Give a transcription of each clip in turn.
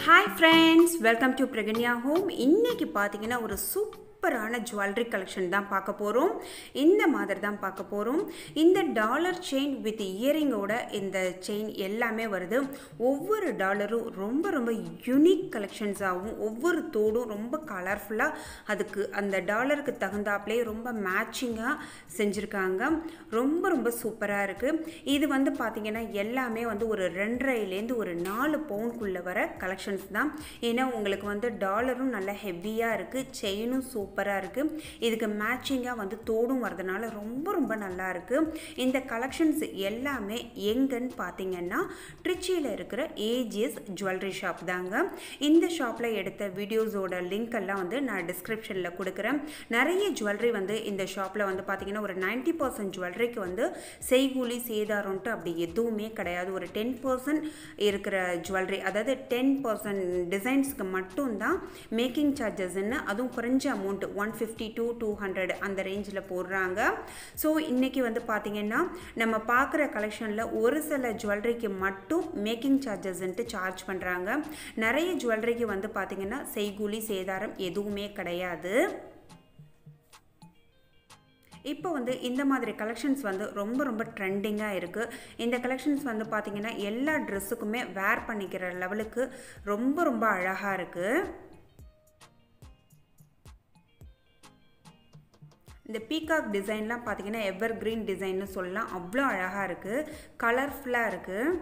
hi friends welcome to Pragnya home இன்னைக்கு பார்த்தீங்கன்னா ஒரு சூப்பரான ஜுவல்லரி கலெக்ஷன் தான் பார்க்க போகிறோம் இந்த மாதிரி தான் பார்க்க போகிறோம் இந்த டாலர் செயின் வித் இயரிங்கோட இந்த செயின் எல்லாமே வருது ஒவ்வொரு டாலரும் ரொம்ப ரொம்ப யூனிக் கலெக்ஷன்ஸாகவும் ஒவ்வொரு தோடும் ரொம்ப கலர்ஃபுல்லாக அதுக்கு அந்த டாலருக்கு தகுந்தாப்புலே ரொம்ப மேட்சிங்காக செஞ்சுருக்காங்க ரொம்ப ரொம்ப சூப்பராக இருக்குது இது வந்து பார்த்திங்கன்னா எல்லாமே வந்து ஒரு ரெண்டரைலேருந்து ஒரு நாலு பவுனுக்குள்ளே வர கலெக்ஷன்ஸ் தான் ஏன்னா உங்களுக்கு வந்து டாலரும் நல்லா ஹெவியாக இருக்குது செயினும் சூப்பராக இருக்குது இதுக்கு மேட்சிங்காக வந்து தோடும் வரதுனால ரொம்ப ரொம்ப நல்லா இருக்குது இந்த கலெக்ஷன்ஸ் எல்லாமே எங்கன்னு பார்த்தீங்கன்னா ட்ரிச்சியில் இருக்கிற ஏஜிஎஸ் ஜுவல்லரி ஷாப் தாங்க இந்த ஷாப்பில் எடுத்த வீடியோஸோட லிங்க் எல்லாம் வந்து நான் டிஸ்கிரிப்ஷனில் கொடுக்குறேன் நிறைய ஜுவல்லரி வந்து இந்த ஷாப்பில் வந்து பார்த்தீங்கன்னா ஒரு நைன்ட்டி பர்சன்ட் ஜுவல்லரிக்கு வந்து செய்கூலி சேதாரம்ன்ட்டு அப்படி எதுவுமே கிடையாது ஒரு டென் பர்சன்ட் இருக்கிற ஜுவல்லரி அதாவது டென் பர்சன்ட் டிசைன்ஸ்க்கு மட்டும்தான் மேக்கிங் சார்ஜஸ்ன்னு அதுவும் குறைஞ்ச amount one fifty two two hundred அந்த ரேஞ்சில் போடுறாங்க ஸோ இன்றைக்கி வந்து பார்த்திங்கன்னா நம்ம பார்க்குற கலெக்ஷனில் ஒரு சில ஜுவல்லரிக்கு மட்டும் மேக்கிங் சார்ஜஸ்ன்ட்டு சார்ஜ் பண்ணுறாங்க நிறைய ஜுவல்லரிக்கு வந்து பார்த்திங்கன்னா செய்கூலி சேதாரம் எதுவுமே கிடையாது இப்போ வந்து இந்த மாதிரி கலெக்ஷன்ஸ் வந்து ரொம்ப ரொம்ப ட்ரெண்டிங்காக இருக்குது இந்த கலெக்ஷன்ஸ் வந்து பார்த்திங்கன்னா எல்லா ட்ரெஸ்ஸுக்குமே வேர் பண்ணிக்கிற லெவலுக்கு ரொம்ப ரொம்ப அழகாக இருக்குது இந்த பீகாக் டிசைன்லாம் பார்த்தீங்கன்னா எவர் கிரீன் டிசைன்னு சொல்லலாம் அவ்வளோ அழகாக இருக்குது கலர்ஃபுல்லாக இருக்குது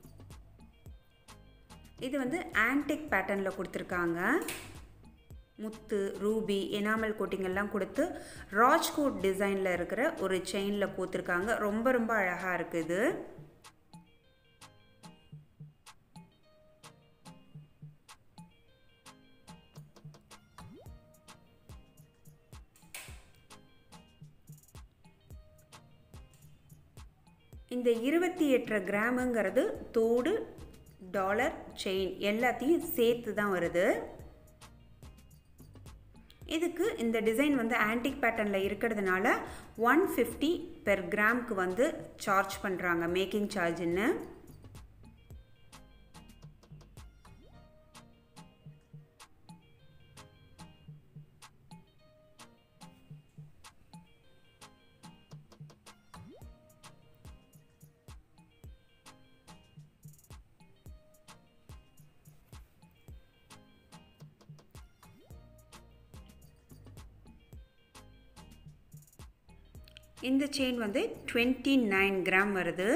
இது வந்து ஆன்டிக் பேட்டர்னில் கொடுத்துருக்காங்க முத்து ரூபி எனாமல் கோட்டிங் எல்லாம் கொடுத்து ராஜ்கோட் டிசைனில் இருக்கிற ஒரு செயினில் கோத்துருக்காங்க ரொம்ப ரொம்ப அழகாக இருக்குது இந்த இருபத்தி எட்டரை கிராமுங்கிறது தோடு டாலர் செயின் எல்லாத்தையும் சேர்த்து தான் வருது இதுக்கு இந்த டிசைன் வந்து ஆன்டிக் பேட்டர்னில் இருக்கிறதுனால ஒன் ஃபிஃப்டி பெர் கிராம்க்கு வந்து சார்ஜ் பண்ணுறாங்க மேக்கிங் சார்ஜுன்னு இந்த செயின் வந்து டுவெண்ட்டி நைன் கிராம் வருது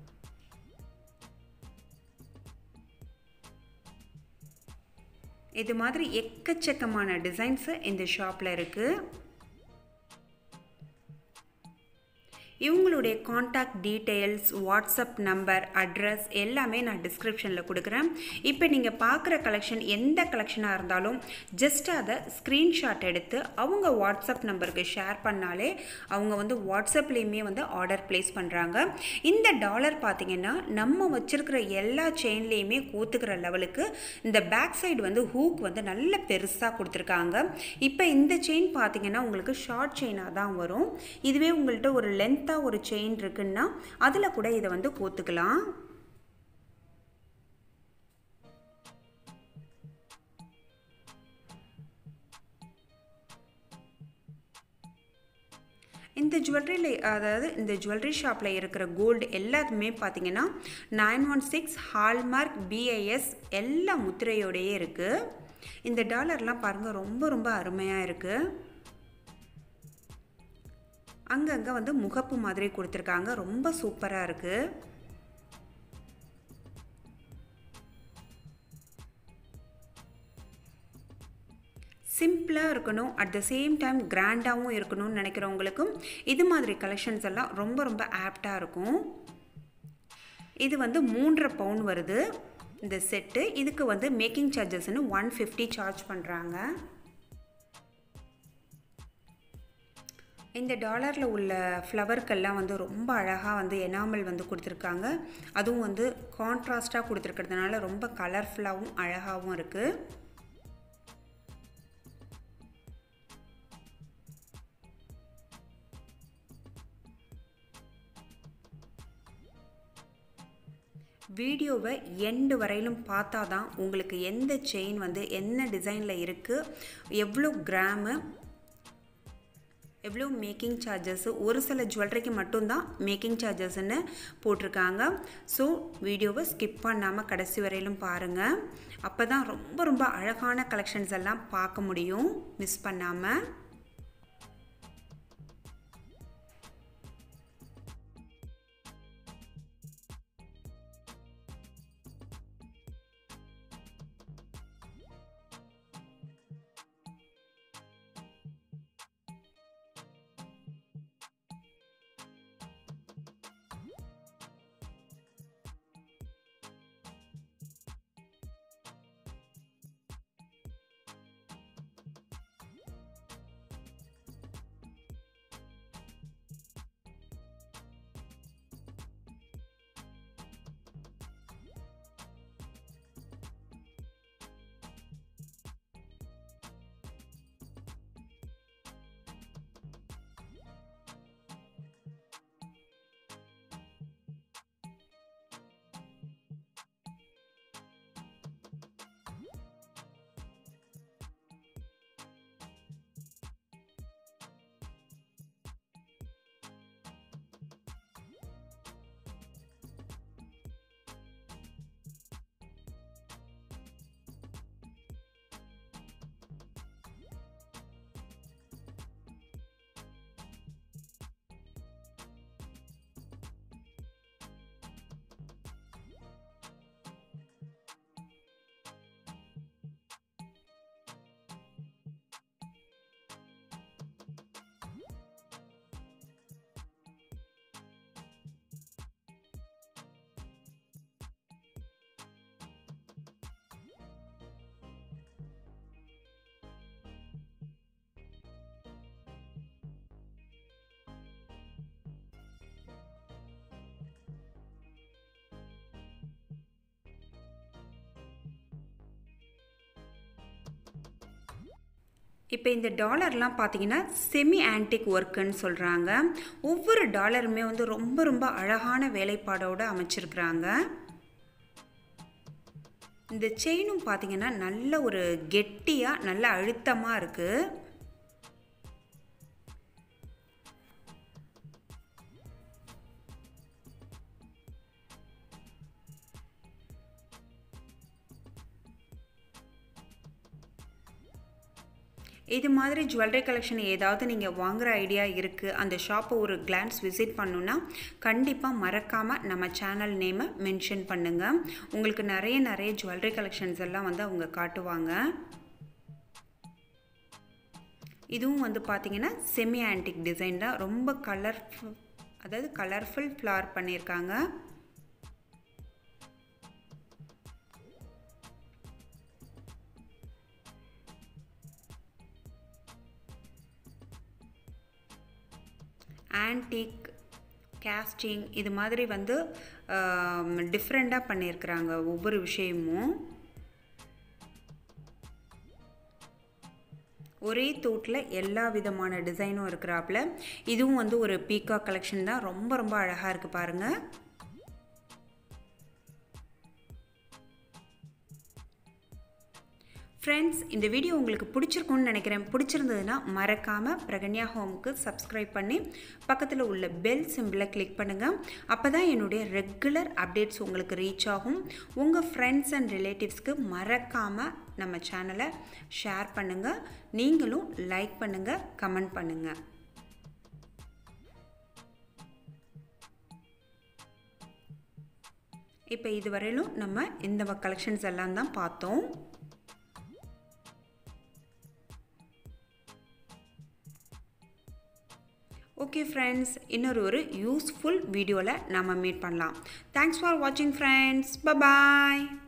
இது மாதிரி எக்கச்சக்கமான டிசைன்ஸு இந்த ஷாப்பில் இருக்குது இவங்களுடைய contact details WhatsApp number address எல்லாமே நான் டிஸ்கிரிப்ஷனில் கொடுக்குறேன் இப்போ நீங்கள் பார்க்குற கலெக்ஷன் எந்த கலெக்ஷனாக இருந்தாலும் ஜஸ்ட் அதை ஸ்க்ரீன்ஷாட் எடுத்து அவங்க வாட்ஸ்அப் நம்பருக்கு ஷேர் பண்ணாலே அவங்க வந்து வாட்ஸ்அப்லேயுமே வந்து ஆர்டர் ப்ளேஸ் பண்ணுறாங்க இந்த டாலர் பார்த்திங்கன்னா நம்ம வச்சுருக்கிற எல்லா செயின்லேயுமே கூத்துக்கிற லெவலுக்கு இந்த பேக் சைடு வந்து ஹூக் வந்து நல்ல பெருசாக கொடுத்துருக்காங்க இப்போ இந்த செயின் பார்த்திங்கன்னா உங்களுக்கு ஷார்ட் செயினாக தான் வரும் இதுவே உங்கள்கிட்ட ஒரு லென்த் லென்த்தாக ஒரு செயின் இருக்குன்னா அதில் கூட இதை வந்து கோத்துக்கலாம் இந்த ஜுவல்லரியில் அதாவது இந்த ஜுவல்லரி ஷாப்பில் இருக்கிற கோல்டு எல்லாத்துமே பார்த்தீங்கன்னா nine one six hallmark BIS எல்லா முத்திரையோடையே இருக்குது இந்த டாலர்லாம் பாருங்கள் ரொம்ப ரொம்ப அருமையாக இருக்குது அங்கங்கே வந்து முகப்பு மாதிரி கொடுத்துருக்காங்க ரொம்ப சூப்பராக இருக்குது சிம்பிளாக இருக்கணும் அட் த சேம் டைம் கிராண்டாகவும் இருக்கணும்னு நினைக்கிறவங்களுக்கும் இது மாதிரி கலெக்ஷன்ஸ் எல்லாம் ரொம்ப ரொம்ப ஆப்டாக இருக்கும் இது வந்து மூன்றரை பவுன் வருது இந்த செட்டு இதுக்கு வந்து மேக்கிங் சார்ஜஸ்ன்னு ஒன் ஃபிஃப்டி சார்ஜ் பண்ணுறாங்க இந்த டாலரில் உள்ள ஃப்ளவர்க்கெல்லாம் வந்து ரொம்ப அழகாக வந்து எனாமல் வந்து கொடுத்துருக்காங்க அதுவும் வந்து கான்ட்ராஸ்டாக கொடுத்துருக்கிறதுனால ரொம்ப கலர்ஃபுல்லாகவும் அழகாகவும் இருக்குது வீடியோவை எண்டு வரையிலும் பார்த்தா தான் உங்களுக்கு எந்த செயின் வந்து என்ன டிசைனில் இருக்குது எவ்வளோ கிராமு எவ்வளோ மேக்கிங் சார்ஜஸ்ஸு ஒரு சில ஜுவல்லரிக்கு மட்டும்தான் மேக்கிங் சார்ஜஸ்ன்னு போட்டிருக்காங்க ஸோ வீடியோவை ஸ்கிப் பண்ணாமல் கடைசி வரையிலும் பாருங்கள் அப்போ தான் ரொம்ப ரொம்ப அழகான கலெக்ஷன்ஸ் எல்லாம் பார்க்க முடியும் மிஸ் பண்ணாமல் இப்போ இந்த டாலர்லாம் பார்த்தீங்கன்னா செமி ஆன்டிக் ஒர்க்குன்னு சொல்கிறாங்க ஒவ்வொரு டாலருமே வந்து ரொம்ப ரொம்ப அழகான வேலைப்பாடோடு அமைச்சிருக்கிறாங்க இந்த செயினும் பார்த்தீங்கன்னா நல்ல ஒரு கெட்டியாக நல்ல அழுத்தமாக இருக்குது இது மாதிரி ஜுவல்லரி கலெக்ஷன் ஏதாவது நீங்கள் வாங்குகிற ஐடியா இருக்குது அந்த ஷாப்பை ஒரு கிளான்ஸ் விசிட் பண்ணுன்னா கண்டிப்பாக மறக்காமல் நம்ம சேனல் நேமை மென்ஷன் பண்ணுங்கள் உங்களுக்கு நிறைய நிறைய ஜுவல்லரி கலெக்ஷன்ஸ் எல்லாம் வந்து அவங்க காட்டுவாங்க இதுவும் வந்து பார்த்திங்கன்னா செமி ஆன்டிக் டிசைன் தான் ரொம்ப கலர்ஃபுல் அதாவது கலர்ஃபுல் ஃப்ளார் பண்ணியிருக்காங்க ஆன்டிக் கேஸ்டிங் இது மாதிரி வந்து டிஃப்ரெண்ட்டாக பண்ணியிருக்கிறாங்க ஒவ்வொரு விஷயமும் ஒரே தோட்டில் எல்லா விதமான டிசைனும் இருக்கிறாப்புல இதுவும் வந்து ஒரு பீக்கா கலெக்ஷன் தான் ரொம்ப ரொம்ப அழகாக இருக்குது பாருங்கள் ஃப்ரெண்ட்ஸ் இந்த வீடியோ உங்களுக்கு பிடிச்சிருக்கும்னு நினைக்கிறேன் பிடிச்சிருந்ததுன்னா மறக்காமல் பிரகன்யா ஹோமுக்கு சப்ஸ்கிரைப் பண்ணி பக்கத்தில் உள்ள பெல் சிம்பிளை கிளிக் பண்ணுங்கள் அப்போ தான் என்னுடைய ரெகுலர் அப்டேட்ஸ் உங்களுக்கு ரீச் ஆகும் உங்கள் ஃப்ரெண்ட்ஸ் அண்ட் ரிலேட்டிவ்ஸ்க்கு மறக்காமல் நம்ம சேனலை ஷேர் பண்ணுங்கள் நீங்களும் லைக் பண்ணுங்கள் கமெண்ட் பண்ணுங்கள் இப்போ இதுவரையிலும் நம்ம இந்த கலெக்ஷன்ஸ் எல்லாம் தான் பார்த்தோம் ஓகே ஃப்ரெண்ட்ஸ் இன்னொரு ஒரு யூஸ்ஃபுல் வீடியோவில் நம்ம மீட் பண்ணலாம் தேங்க்ஸ் ஃபார் வாட்சிங் ஃப்ரெண்ட்ஸ் பபாய்